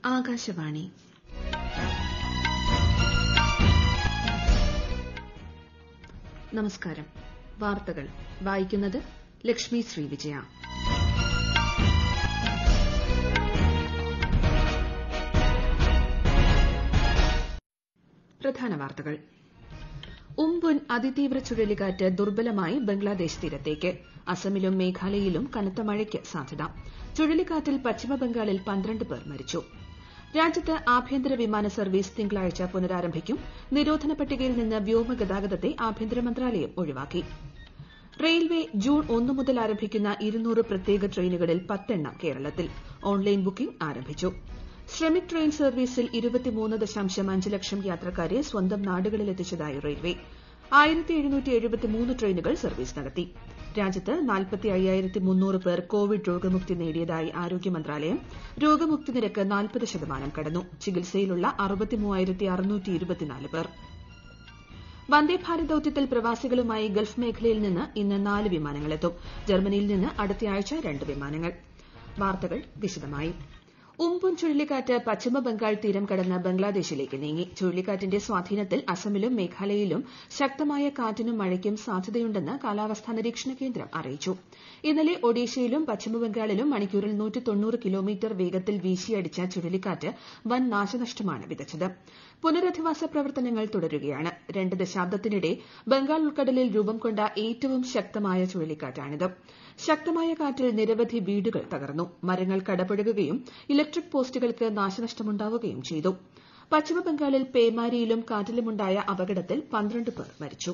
ആകാശവാണി നമസ്കാരം വാർത്തകൾ വായിക്കുന്നത് ലക്ഷ്മി ശ്രീ വിജയ പ്രധാന വാർത്തകൾ ഉംപുൻ അതിതീവ്ര ചുഴലിക്കാറ്റ് ദുർബലമായി ബംഗ്ലാദേശ് തീരത്തേക്ക് അസമിലും മേഘാലയയിലും കനത്ത മഴയ്ക്ക് സാധ്യത ചുഴലിക്കാറ്റിൽ പശ്ചിമബംഗാളിൽ പന്ത്രണ്ട് പേർ മരിച്ചു രാജ്യത്ത് ആഭ്യന്തര വിമാന സർവീസ് തിങ്കളാഴ്ച പുനരാരംഭിക്കും നിരോധന പട്ടികയിൽ നിന്ന് വ്യോമഗതാഗതത്തെ ആഭ്യന്തര മന്ത്രാലയം ഒഴിവാക്കി റെയിൽവേ ജൂൺ ഒന്ന് മുതൽ ആരംഭിക്കുന്ന ഇരുന്നൂറ് പ്രത്യേക ട്രെയിനുകളിൽ പത്തെണ്ണം കേരളത്തിൽ ഓൺലൈൻ ബുക്കിംഗ് ആരംഭിച്ചു ശ്രമിക് ട്രെയിൻ സർവീസിൽ ഇരുപത്തിമൂന്ന് ദശാംശം അഞ്ച് ലക്ഷം യാത്രക്കാരെ സ്വന്തം നാടുകളിലെത്തിച്ചതായി റെയിൽവേ ആയിരത്തി എഴുന്നൂറ്റി എഴുപത്തിമൂന്ന് ട്രെയിനുകൾ സർവീസ് നടത്തി രാജ്യത്ത് നാൽപ്പത്തി അയ്യായിരത്തി മുന്നൂറ് പേർ കോവിഡ് രോഗമുക്തി നേടിയതായി ആരോഗ്യ മന്ത്രാലയം രോഗമുക്തി നിരക്ക് നാൽപ്പത് ശതമാനം കടന്നു ചികിത്സയിലുള്ള അറുപത്തിമൂവായിരത്തി അറുന്നൂറ്റി ഇരുപത്തിനാല് പേർ വന്ദേഭാരത് ദൌത്യത്തിൽ പ്രവാസികളുമായി ഗൾഫ് മേഖലയിൽ നിന്ന് ഇന്ന് നാല് വിമാനങ്ങളെത്തും ജർമ്മനിയിൽ നിന്ന് അടുത്തയാഴ്ച രണ്ട് വിമാനങ്ങൾ വാർത്തകൾ വിശദമായി ഉംപുൻ ചുഴലിക്കാറ്റ് പശ്ചിമ ബംഗാൾ തീരം കടന്ന് ബംഗ്ലാദേശിലേക്ക് നീങ്ങി ചുഴലിക്കാറ്റിന്റെ സ്വാധീനത്തിൽ അസമിലും മേഘാലയയിലും ശക്തമായ കാറ്റിനും മഴയ്ക്കും സാധ്യതയുണ്ടെന്ന് കാലാവസ്ഥാ നിരീക്ഷണ കേന്ദ്രം അറിയിച്ചു ഇന്നലെ ഒഡീഷയിലും പശ്ചിമബംഗാളിലും മണിക്കൂറിൽ കിലോമീറ്റർ വേഗത്തിൽ വീശിയടിച്ച ചുഴലിക്കാറ്റ് വൻ നാശനഷ്ടമാണ് വിതച്ചത് പുനരധിവാസ പ്രവർത്തനങ്ങൾ തുടരുകയാണ് രണ്ട് ദശാബ്ദത്തിനിടെ ബംഗാൾ ഉൾക്കടലിൽ രൂപം കൊണ്ട ഏറ്റവും ശക്തമായ ചുഴലിക്കാറ്റാണിത് ശക്തമായ കാറ്റിൽ നിരവധി വീടുകൾ തകർന്നു മരങ്ങൾ കടപുഴകുകയും ഇലക്ട്രിക് പോസ്റ്റുകൾക്ക് നാശനഷ്ടമുണ്ടാവുകയും ചെയ്തു പശ്ചിമബംഗാളിൽ പേമാരിയിലും കാറ്റിലുമുണ്ടായ അപകടത്തിൽ പന്ത്രണ്ട് പേർ മരിച്ചു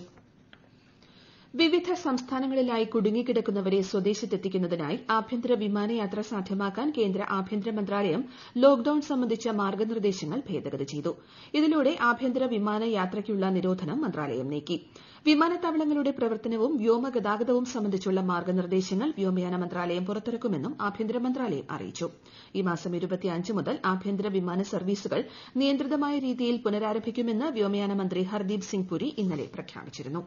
വിവിധ സംസ്ഥാനങ്ങളിലായി കുടുങ്ങിക്കിടക്കുന്നവരെ സ്വദേശത്തെത്തിക്കുന്നതിനായി ആഭ്യന്തര വിമാനയാത്ര സാധ്യമാക്കാൻ കേന്ദ്ര ആഭ്യന്തര മന്ത്രാലയം ലോക്ഡൌൺ സംബന്ധിച്ച മാർഗ്ഗനിർദ്ദേശങ്ങൾ ഭേദഗതി ചെയ്തു ഇതിലൂടെ ആഭ്യന്തര വിമാനയാത്രയ്ക്കുള്ള നിരോധനം മന്ത്രാലയം നീക്കി വിമാനത്താവളങ്ങളുടെ പ്രവർത്തനവും വ്യോമഗതാഗതവും സംബന്ധിച്ചുള്ള മാർഗ്ഗനിർദ്ദേശങ്ങൾ വ്യോമയാന മന്ത്രാലയം പുറത്തിറക്കുമെന്നും ആഭ്യന്തര മന്ത്രാലയം അറിയിച്ചു ഈ മാസം മുതൽ ആഭ്യന്തര വിമാന സർവീസുകൾ നിയന്ത്രിതമായ രീതിയിൽ പുനരാരംഭിക്കുമെന്ന് വ്യോമയാന മന്ത്രി ഹർദീപ് സിംഗ് പുരി ഇന്നലെ പ്രഖ്യാപിച്ചിരുന്നു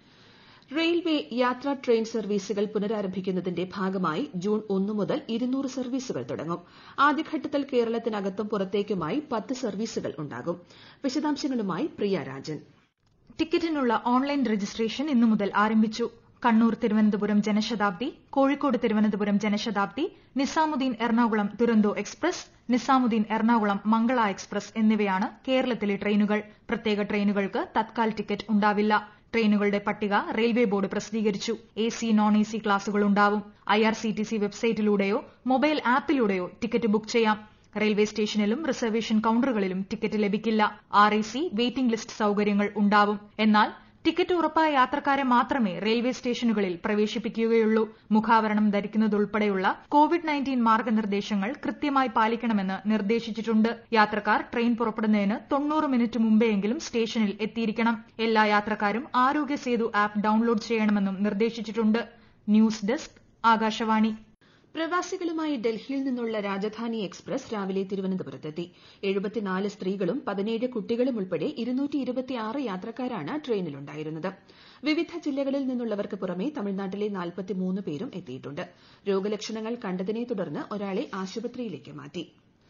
റെയിൽവേ യാത്രാ ട്രെയിൻ സർവീസുകൾ പുനരാരംഭിക്കുന്നതിന്റെ ഭാഗമായി ജൂൺ ഒന്ന് മുതൽ ഇരുന്നൂറ് സർവീസുകൾ തുടങ്ങും ആദ്യഘട്ടത്തിൽ കേരളത്തിനകത്തും പുറത്തേക്കുമായി പത്ത് സർവീസുകൾ ഉണ്ടാകും വിശദാംശങ്ങളുമായി പ്രിയ രാജൻ ടിക്കറ്റിനുള്ള ഓൺലൈൻ രജിസ്ട്രേഷൻ ഇന്നു മുതൽ ആരംഭിച്ചു കണ്ണൂർ തിരുവനന്തപുരം ജനശതാബ്ദി കോഴിക്കോട് തിരുവനന്തപുരം ജനശതാബ്ദി നിസാമുദ്ദീൻ എറണാകുളം ദുരന്തോ എക്സ്പ്രസ് നിസാമുദ്ദീൻ എറണാകുളം മംഗള എക്സ്പ്രസ് എന്നിവയാണ് കേരളത്തിലെ ട്രെയിനുകൾ പ്രത്യേക ട്രെയിനുകൾക്ക് തത്കാൽ ടിക്കറ്റ് ഉണ്ടാവില്ല ട്രെയിനുകളുടെ പട്ടിക റെയിൽവേ ബോർഡ് പ്രസിദ്ധീകരിച്ചു A C non A C ക്ലാസുകൾ ഉണ്ടാവും I R C T C വെബ്സൈറ്റിലൂടെയോ മൊബൈൽ ആപ്പിലൂടെയോ ടിക്കറ്റ് ബുക്ക് ചെയ്യാം റെയിൽവേ സ്റ്റേഷനിലും റിസർവേഷൻ കൌണ്ടറുകളിലും ടിക്കറ്റ് ലഭിക്കില്ല R A C waiting list സൌകര്യങ്ങൾ ഉണ്ടാവും എന്നാൽ ടിക്കറ്റ് ഉറപ്പായ യാത്രക്കാരെ മാത്രമേ റെയിൽവേ സ്റ്റേഷനുകളിൽ പ്രവേശിപ്പിക്കുകയുള്ളൂ മുഖാവരണം ധരിക്കുന്നതുൾപ്പെടെയുള്ള കോവിഡ് നയൻറ്റീൻ മാർഗ്ഗനിർദ്ദേശങ്ങൾ കൃത്യമായി പാലിക്കണമെന്ന് നിർദ്ദേശിച്ചിട്ടുണ്ട് യാത്രക്കാർ ട്രെയിൻ പുറപ്പെടുന്നതിന് തൊണ്ണൂറ് മിനിറ്റ് മുമ്പെയെങ്കിലും സ്റ്റേഷനിൽ എത്തിയിരിക്കണം എല്ലാ യാത്രക്കാരും ആരോഗ്യ സേതു ആപ്പ് ഡൌൺലോഡ് ചെയ്യണമെന്നും നിർദ്ദേശിച്ചിട്ടുണ്ട് ന്യൂസ് ഡെസ്ക് ആകാശവാണി പ്രവാസികളുമായി ഡൽഹിയിൽ നിന്നുള്ള രാജധാനി എക്സ്പ്രസ് രാവിലെ തിരുവനന്തപുരത്തെത്തി എഴുപത്തിനാല് സ്ത്രീകളും പതിനേഴ് കുട്ടികളും ഉൾപ്പെടെ യാത്രക്കാരാണ് ട്രെയിനിലുണ്ടായിരുന്നത് വിവിധ ജില്ലകളിൽ നിന്നുള്ളവർക്ക് പുറമെ തമിഴ്നാട്ടിലെ നാൽപ്പത്തിമൂന്ന് പേരും എത്തിയിട്ടുണ്ട് രോഗലക്ഷണങ്ങൾ കണ്ടതിനെ തുടർന്ന് ഒരാളെ ആശുപത്രിയിലേക്ക് മാറ്റി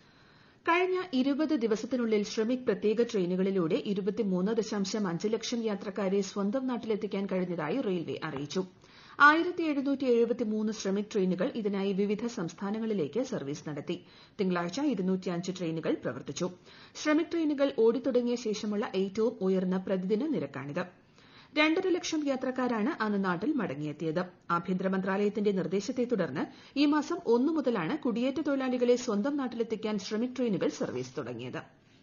കഴിഞ്ഞ ഇരുപത് ദിവസത്തിനുള്ളിൽ ശ്രമിക് പ്രത്യേക ട്രെയിനുകളിലൂടെ ഇരുപത്തിമൂന്ന് ദശാംശം അഞ്ച് ലക്ഷം യാത്രക്കാരെ സ്വന്തം നാട്ടിലെത്തിക്കാൻ കഴിഞ്ഞതായി റെയിൽവേ അറിയിച്ചു ആയിരത്തി എഴുന്നൂറ്റി എഴുപത്തിമൂന്ന് ശ്രമിക് ട്രെയിനുകൾ ഇതിനായി വിവിധ സംസ്ഥാനങ്ങളിലേക്ക് സർവീസ് നടത്തി തിങ്കളാഴ്ച ഇരുന്നൂറ്റിയഞ്ച് ട്രെയിനുകൾ പ്രവർത്തിച്ചു ശ്രമിക് ട്രെയിനുകൾ ഓടിത്തുടങ്ങിയ ശേഷമുള്ള ഏറ്റവും ഉയർന്ന പ്രതിദിന നിരക്കാണിത് രണ്ടര ലക്ഷം യാത്രക്കാരാണ് അന്ന് നാട്ടിൽ മടങ്ങിയെത്തിയത് ആഭ്യന്തര മന്ത്രാലയത്തിന്റെ നിർദ്ദേശത്തെ തുടർന്ന് ഈ മാസം ഒന്ന് മുതലാണ് കുടിയേറ്റ തൊഴിലാളികളെ സ്വന്തം നാട്ടിലെത്തിക്കാൻ ശ്രമിക് ട്രെയിനുകൾ സർവീസ് തുടങ്ങിയത്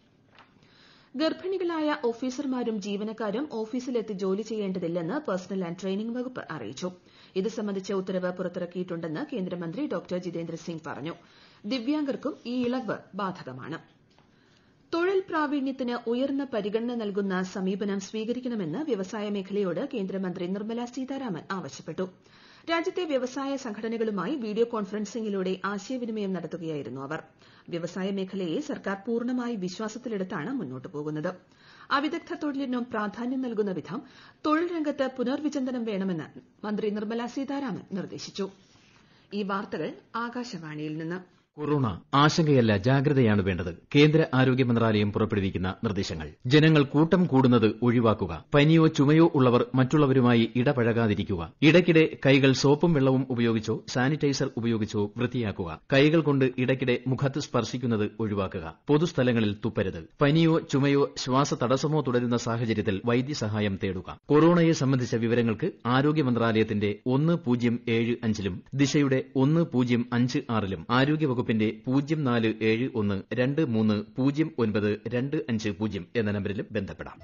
ഗർഭിണികളായ ഓഫീസർമാരും ജീവനക്കാരും ഓഫീസിലെത്തി ജോലി ചെയ്യേണ്ടതില്ലെന്ന് പേഴ്സണൽ ആന്റ് ട്രെയിനിംഗ് വകുപ്പ് അറിയിച്ചു ഇത് സംബന്ധിച്ച ഉത്തരവ് പുറത്തിറക്കിയിട്ടുണ്ടെന്ന് കേന്ദ്രമന്ത്രി ഡോക്ടർ ജിതേന്ദ്ര സിംഗ് പറഞ്ഞു ദിവ്യാംഗർക്കും ഈ ഇളവ് ബാധകമാണ് തൊഴിൽ പ്രാവീണ്യത്തിന് ഉയർന്ന പരിഗണന നൽകുന്ന സമീപനം സ്വീകരിക്കണമെന്ന് വ്യവസായ മേഖലയോട് കേന്ദ്രമന്ത്രി നിർമ്മല സീതാരാമൻ ആവശ്യപ്പെട്ടു രാജ്യത്തെ വ്യവസായ സംഘടനകളുമായി വീഡിയോ കോൺഫറൻസിംഗിലൂടെ ആശയവിനിമയം നടത്തുകയായിരുന്നു അവർ വ്യവസായ മേഖലയെ സർക്കാർ പൂർണ്ണമായി വിശ്വാസത്തിലെടുത്താണ് മുന്നോട്ട് പോകുന്നത് അവിദഗ്ധ തൊഴിലിനും പ്രാധാന്യം നൽകുന്ന വിധം തൊഴിൽ രംഗത്ത് പുനർവിചിന്തനം വേണമെന്ന് മന്ത്രി നിർമ്മല സീതാരാമൻ നിർദ്ദേശിച്ചു ഈ വാർത്തകൾ ആകാശവാണിയിൽ നിന്ന് കൊറോണ ആശങ്കയല്ല ജാഗ്രതയാണ് വേണ്ടത് കേന്ദ്ര ആരോഗ്യ മന്ത്രാലയം പുറപ്പെടുവിക്കുന്ന നിർദ്ദേശങ്ങൾ ജനങ്ങൾ കൂട്ടം കൂടുന്നത് ഒഴിവാക്കുക പനിയോ ചുമയോ ഉള്ളവർ മറ്റുള്ളവരുമായി ഇടപഴകാതിരിക്കുക ഇടയ്ക്കിടെ കൈകൾ സോപ്പും വെള്ളവും ഉപയോഗിച്ചോ സാനിറ്റൈസർ ഉപയോഗിച്ചോ വൃത്തിയാക്കുക കൈകൾ കൊണ്ട് ഇടയ്ക്കിടെ മുഖത്ത് സ്പർശിക്കുന്നത് ഒഴിവാക്കുക പൊതുസ്ഥലങ്ങളിൽ തുപ്പരുത് പനിയോ ചുമയോ ശ്വാസതടസ്സമോ തുടരുന്ന സാഹചര്യത്തിൽ വൈദ്യസഹായം തേടുക കൊറോണയെ സംബന്ധിച്ച വിവരങ്ങൾക്ക് ആരോഗ്യ മന്ത്രാലയത്തിന്റെ ഒന്ന് പൂജ്യം ഏഴ് അഞ്ചിലും ദിശയുടെ ഒന്ന് പൂജ്യം അഞ്ച് ആറിലും ആരോഗ്യവകുപ്പ് വകുപ്പിന്റെ പൂജ്യം നാല് ഏഴ് ഒന്ന് രണ്ട് മൂന്ന് പൂജ്യം ഒൻപത് രണ്ട് അഞ്ച് പൂജ്യം എന്ന നമ്പരിലും ബന്ധപ്പെടാം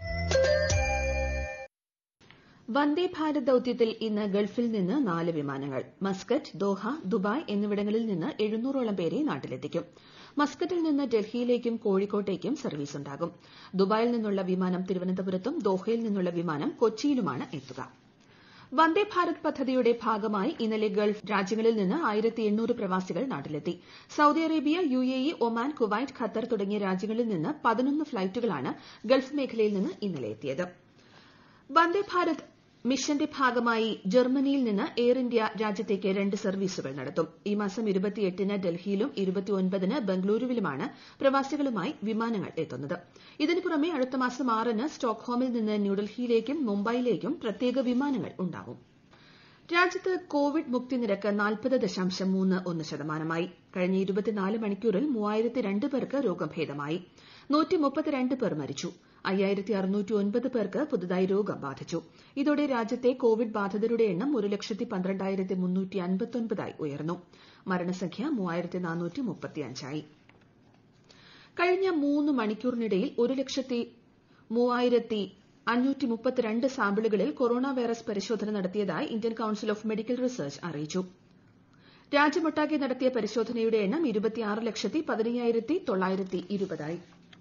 വന്ദേ ഭാരത് ദൌത്യത്തിൽ ഇന്ന് ഗൾഫിൽ നിന്ന് നാല് വിമാനങ്ങൾ മസ്കറ്റ് ദോഹ ദുബായ് എന്നിവിടങ്ങളിൽ നിന്ന് എഴുന്നൂറോളം പേരെ നാട്ടിലെത്തിക്കും മസ്കറ്റിൽ നിന്ന് ഡൽഹിയിലേക്കും കോഴിക്കോട്ടേക്കും സർവീസ് ഉണ്ടാകും ദുബായിൽ നിന്നുള്ള വിമാനം തിരുവനന്തപുരത്തും ദോഹയിൽ നിന്നുള്ള വിമാനം കൊച്ചിയിലുമാണ് എത്തുക വന്ദേ ഭാരത് പദ്ധതിയുടെ ഭാഗമായി ഇന്നലെ ഗൾഫ് രാജ്യങ്ങളിൽ നിന്ന് ആയിരത്തി എണ്ണൂറ് പ്രവാസികൾ നാട്ടിലെത്തി Saudi Arabia U A E Oman Kuwait Qatar തുടങ്ങിയ രാജ്യങ്ങളിൽ നിന്ന് പതിനൊന്ന് ഫ്ളൈറ്റുകളാണ് ഗൾഫ് മേഖലയിൽ നിന്ന് ഇന്നലെ എത്തിയത് വന്ദേ ഭാരത് മിഷന്റെ ഭാഗമായി ജർമ്മനിയിൽ നിന്ന് എയർ ഇന്ത്യ രാജ്യത്തേക്ക് രണ്ട് സർവീസുകൾ നടത്തും ഈ മാസം ഇരുപത്തിയെട്ടിന് ഡൽഹിയിലും ഇരുപത്തിയൊൻപതിന് ബംഗളൂരുവിലുമാണ് പ്രവാസികളുമായി വിമാനങ്ങൾ എത്തുന്നത് ഇതിനു പുറമെ അടുത്ത മാസം ആറിന് സ്റ്റോക്ക്ഹോമിൽ നിന്ന് ന്യൂഡൽഹിയിലേക്കും മുംബൈയിലേക്കും പ്രത്യേക വിമാനങ്ങൾ ഉണ്ടാവും രാജ്യത്ത് കോവിഡ് മുക്തി നിരക്ക് നാൽപ്പത് ദശാംശം മൂന്ന് ഒന്ന് ശതമാനമായി കഴിഞ്ഞ ഇരുപത്തിനാല് മണിക്കൂറിൽ മൂവായിരത്തി രണ്ട് പേർക്ക് രോഗം ഭേദമായി നൂറ്റി മുപ്പത്തിരണ്ട് പേർ മരിച്ചു അയ്യായിരത്തി അറുന്നൂറ്റി ഒൻപത് പേർക്ക് പുതുതായി രോഗം ബാധിച്ചു ഇതോടെ രാജ്യത്തെ കോവിഡ് ബാധിതരുടെ എണ്ണം ഒരു ലക്ഷത്തി പന്ത്രണ്ടായിരത്തി മുന്നൂറ്റി അൻപത്തൊൻപതായി ഉയർന്നു മരണസംഖ്യ മൂവായിരത്തി നാനൂറ്റി മുപ്പത്തിയഞ്ചായി കഴിഞ്ഞ മൂന്ന് മണിക്കൂറിനിടയിൽ ഒരു ലക്ഷത്തി മൂവായിരത്തി അഞ്ഞൂറ്റി മുപ്പത്തിരണ്ട് സാമ്പിളുകളിൽ കൊറോണ വൈറസ് പരിശോധന നടത്തിയതായി Indian council of medical research അറിയിച്ചു രാജ്യമൊട്ടാകെ നടത്തിയ പരിശോധനയുടെ എണ്ണം ഇരുപത്തിയാറ് ലക്ഷത്തി പതിനയ്യായിരത്തി തൊള്ളായിരത്തി ഇരുപതായി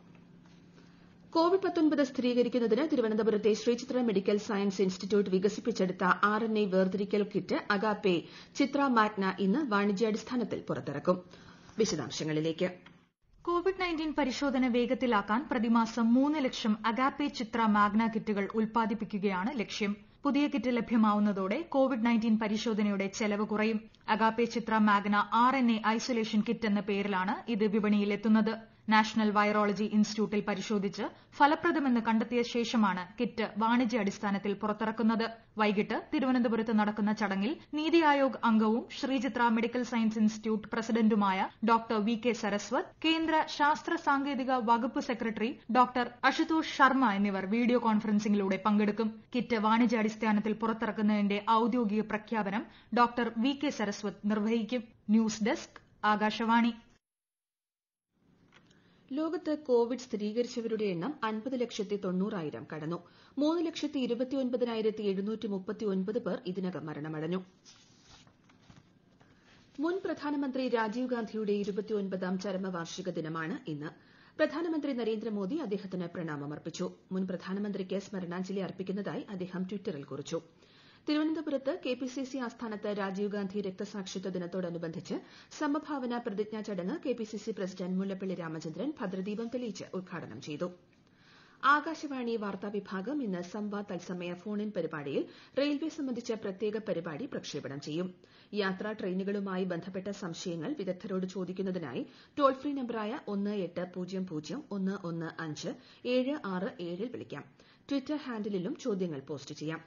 കോവിഡ് സ്ഥിരീകരിക്കുന്നതിന് തിരുവനന്തപുരത്തെ ശ്രീചിത്ര മെഡിക്കൽ സയൻസ് ഇൻസ്റ്റിറ്റ്യൂട്ട് വികസിപ്പിച്ചെടുത്ത ആർ എൻ എ വേർതിരിക്കൽ കിറ്റ് അഗാപ്പെ ചിത്ര മാഗ്ന ഇന്ന് വാണിജ്യാടിസ്ഥാനത്തിൽ പുറത്തിറക്കും വിശദാംശങ്ങളിലേക്ക് കോവിഡ് നയൻറ്റീൻ പരിശോധന വേഗത്തിലാക്കാൻ പ്രതിമാസം മൂന്ന് ലക്ഷം അഗാപ്പെ ചിത്ര മാഗ്ന കിറ്റുകൾ ഉൽപ്പാദിപ്പിക്കുകയാണ് ലക്ഷ്യം പുതിയ കിറ്റ് ലഭ്യമാവുന്നതോടെ കോവിഡ് നയൻറ്റീൻ പരിശോധനയുടെ ചെലവ് കുറയും Agappe Chitra Magna R N A isolation kit എന്ന പേരിലാണ് ഇത് വിപണിയിലെത്തുന്നത് നാഷണൽ വൈറോളജി ഇൻസ്റ്റിറ്റ്യൂട്ടിൽ പരിശോധിച്ച് ഫലപ്രദമെന്ന് കണ്ടെത്തിയ ശേഷമാണ് കിറ്റ് വാണിജ്യാടിസ്ഥാനത്തിൽ പുറത്തിറക്കുന്നത് വൈകിട്ട് തിരുവനന്തപുരത്ത് നടക്കുന്ന ചടങ്ങിൽ നീതി ആയോഗ് അംഗവും ശ്രീചിത്ര മെഡിക്കൽ സയൻസ് ഇൻസ്റ്റിറ്റ്യൂട്ട് പ്രസിഡന്റുമായ ഡോക്ടർ വി കെ സരസ്വത് കേന്ദ്ര ശാസ്ത്ര സാങ്കേതിക വകുപ്പ് സെക്രട്ടറി ഡോക്ടർ അശുതോഷ് ശർമ്മ എന്നിവർ വീഡിയോ കോൺഫറൻസിംഗിലൂടെ പങ്കെടുക്കും കിറ്റ് വാണിജ്യാടിസ്ഥാനത്തിൽ പുറത്തിറക്കുന്നതിന്റെ ഔദ്യോഗിക പ്രഖ്യാപനം ഡോക്ടർ വി കെ സരസ്വത് നിർവഹിക്കും ന്യൂസ് ഡെസ്ക് ആകാശവാണി ലോകത്ത് കോവിഡ് സ്ഥിരീകരിച്ചവരുടെ എണ്ണം അൻപത് ലക്ഷത്തി തൊണ്ണൂറായിരം കടന്നു മൂന്ന് ലക്ഷത്തി ഇരുപത്തിയൊൻപതിനായിരത്തി എഴുന്നൂറ്റി മുപ്പത്തിയൊൻപത് പേർ ഇതിനകം മരണമടഞ്ഞു മുൻ പ്രധാനമന്ത്രി രാജീവ് ഗാന്ധിയുടെ ഇരുപത്തിയൊൻപതാം ചരമവാർഷിക ദിനമാണ് ഇന്ന് പ്രധാനമന്ത്രി നരേന്ദ്രമോദി അദ്ദേഹത്തിന് പ്രണാമമർപ്പിച്ചു മുൻ പ്രധാനമന്ത്രിക്ക് സ്മരണാഞ്ജലി അർപ്പിക്കുന്നതായി അദ്ദേഹം ട്വിറ്ററിൽ കുറിച്ചു തിരുവനന്തപുരത്ത് കെപിസിസി ആസ്ഥാനത്ത് രാജീവ് ഗാന്ധി രക്തസാക്ഷിത്വ ദിനത്തോടനുബന്ധിച്ച് സമഭാവന പ്രതിജ്ഞാ ചടങ്ങ് കെപിസിസി പ്രസിഡന്റ് മുല്ലപ്പള്ളി രാമചന്ദ്രൻ ഭദ്രദീപം തെളിയിച്ച് ഉദ്ഘാടനം ചെയ്തു ആകാശവാണി വാർത്താ വിഭാഗം ഇന്ന് സംവാദ് തത്സമയ ഫോൺ ഇൻ പരിപാടിയിൽ റെയിൽവേ സംബന്ധിച്ച പ്രത്യേക പരിപാടി പ്രക്ഷേപണം ചെയ്യും യാത്രാ ട്രെയിനുകളുമായി ബന്ധപ്പെട്ട സംശയങ്ങൾ വിദഗ്ധരോട് ചോദിക്കുന്നതിനായി ടോൾ ഫ്രീ നമ്പറായ ഒന്ന് എട്ട് പൂജ്യം പൂജ്യം ഒന്ന് ഒന്ന് അഞ്ച് ഏഴ് ആറ് ഏഴിൽ വിളിക്കാം ട്വിറ്റർ ഹാൻഡിലും ചോദ്യങ്ങൾ പോസ്റ്റ് ചെയ്യാം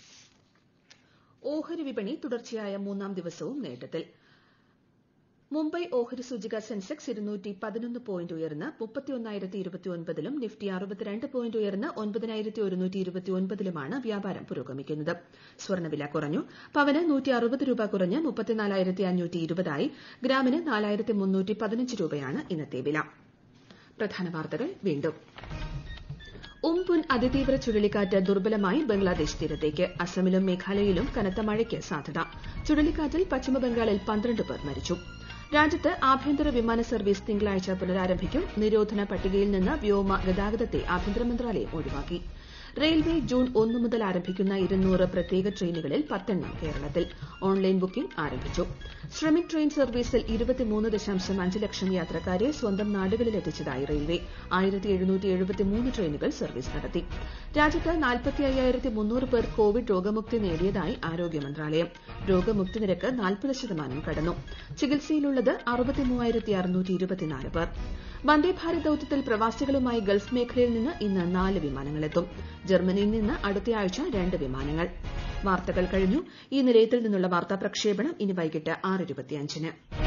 ഓഹരി വിപണി തുടർച്ചയായ മൂന്നാം ദിവസവും നേട്ടത്തിൽ മുംബൈ ഓഹരി സൂചിക സെൻസെക്സ് ഇരുന്നൂറ്റി പതിനൊന്ന് പോയിന്റ് ഉയർന്ന് മുപ്പത്തിയൊന്നായിരത്തി ഇരുപത്തിയൊൻപതിലും നിഫ്റ്റി അറുപത്തിരണ്ട് പോയിന്റ് ഉയർന്ന് ഒൻപതിനായിരത്തി ഒരുന്നൂറ്റി ഇരുപത്തിയൊൻപതിലുമാണ് വ്യാപാരം പുരോഗമിക്കുന്നത് സ്വർണ്ണവില കുറഞ്ഞു പവന് നൂറ്റി അറുപത് രൂപ കുറഞ്ഞ് മുപ്പത്തിനാലായിരത്തി അഞ്ഞൂറ്റി ഇരുപതായി ഗ്രാമിന് നാലായിരത്തി മുന്നൂറ്റി പതിനഞ്ച് രൂപയാണ് ഇന്നത്തെ വില പ്രധാന വാർത്തകൾ വീണ്ടും ഉംപുൻ അതിതീവ്ര ചുഴലിക്കാറ്റ് ദുർബലമായി ബംഗ്ലാദേശ് തീരത്തേക്ക് അസമിലും മേഘാലയയിലും കനത്ത മഴയ്ക്ക് സാധ്യത ചുഴലിക്കാറ്റിൽ പശ്ചിമബംഗാളിൽ പന്ത്രണ്ട് പേർ മരിച്ചു രാജ്യത്ത് ആഭ്യന്തര വിമാന സർവീസ് തിങ്കളാഴ്ച പുനരാരംഭിക്കും നിരോധന പട്ടികയിൽ നിന്ന് വ്യോമ ഗതാഗതത്തെ ആഭ്യന്തര മന്ത്രാലയം ഒഴിവാക്കി റെയിൽവേ ജൂൺ ഒന്ന് മുതൽ ആരംഭിക്കുന്ന ഇരുന്നൂറ് പ്രത്യേക ട്രെയിനുകളിൽ പത്തെണ്ണം കേരളത്തിൽ ഓൺലൈൻ ബുക്കിംഗ് ആരംഭിച്ചു ശ്രമിക് ട്രെയിൻ സർവീസിൽ ഇരുപത്തിമൂന്ന് ദശാംശം അഞ്ച് ലക്ഷം യാത്രക്കാരെ സ്വന്തം നാടുകളിലെത്തിച്ചതായി റെയിൽവേ ആയിരത്തി എഴുന്നൂറ്റി എഴുപത്തിമൂന്ന് ട്രെയിനുകൾ സർവീസ് നടത്തി രാജ്യത്ത് നാൽപ്പത്തി അയ്യായിരത്തി മുന്നൂറ് പേർ കോവിഡ് രോഗമുക്തി നേടിയതായി ആരോഗ്യ മന്ത്രാലയം രോഗമുക്തി നിരക്ക് നാൽപ്പത് ശതമാനം കടന്നു ചികിത്സയിലുള്ളത് അറുപത്തിമൂവായിരത്തി അറുന്നൂറ്റി ഇരുപത്തിനാല് പേർ വന്ദേഭാരത് ദൌത്യത്തിൽ പ്രവാസികളുമായി ഗൾഫ് മേഖലയിൽ നിന്ന് ഇന്ന് നാല് വിമാനങ്ങളെത്തും ജർമ്മനിയിൽ നിന്ന് അടുത്തയാഴ്ച രണ്ട് വിമാനങ്ങൾ വാർത്തകൾ കഴിഞ്ഞു ഈ നിലയത്തിൽ നിന്നുള്ള വാർത്താ പ്രക്ഷേപണം ഇനി വൈകിട്ട് ആറ് ഇരുപത്തിയഞ്ചിന്